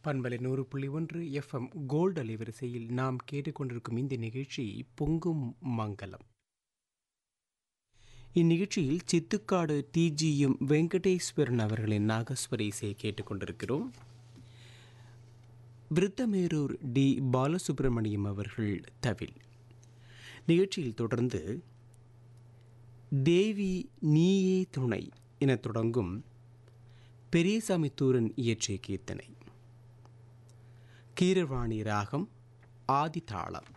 பண்பலை நூறு புள்ளி ஒன்று எஃப்எம் கோல்டு அலைவரிசையில் நாம் கேட்டுக்கொண்டிருக்கும் இந்த நிகழ்ச்சி பொங்கும் மங்கலம் இந்நிகழ்ச்சியில் சித்துக்காடு டிஜிஎம் வெங்கடேஸ்வரன் அவர்களின் நாகஸ்வர இசையை கேட்டுக்கொண்டிருக்கிறோம் விருத்தமேரூர் டி பாலசுப்ரமணியம் அவர்கள் தவில் நிகழ்ச்சியில் தொடர்ந்து தேவி நீயே துணை என தொடங்கும் பெரியசாமி தூரன் இயற்றிய கீர்த்தனை கீரவாணி ராகம் ஆதிதாளம்